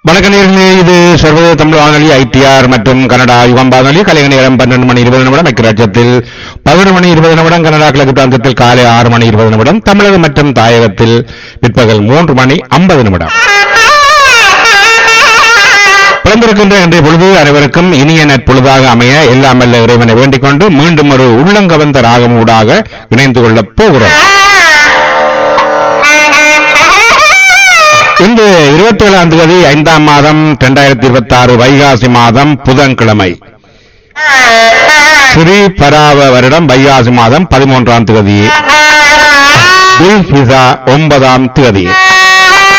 வணக்க நேர்களே இது சர்வதேச தமிழ் வானொலி ஐடிஆர் மற்றும் கனடா யுகம் வானொலி கலைக நேரம் பன்னெண்டு மணி இருபது நிமிடம் ஐக்கியராஜ்யத்தில் பதினொரு மணி இருபது நிமிடம் கனடா கிழக்கு பிராந்தியத்தில் காலை ஆறு மணி இருபது நிமிடம் தமிழகம் மற்றும் தாயகத்தில் பிற்பகல் மூன்று மணி ஐம்பது நிமிடம் பிறந்திருக்கின்ற இன்றைய பொழுது அனைவருக்கும் இனிய நற்பொழுதாக அமைய எல்லாம் வல்ல இறைவனை வேண்டிக் கொண்டு மீண்டும் ஒரு உள்ளங்கவந்த ராகம் ஊடாக இணைந்து கொள்ளப் போகிறோம் இன்று இருபத்தி ஏழாம் தேதி ஐந்தாம் மாதம் இரண்டாயிரத்தி இருபத்தி ஆறு வைகாசி மாதம் புதன்கிழமை ஸ்ரீ பராவ வருடம் வைகாசி மாதம் பதிமூன்றாம் தேதி துல்ஹிஜா ஒன்பதாம் தேதி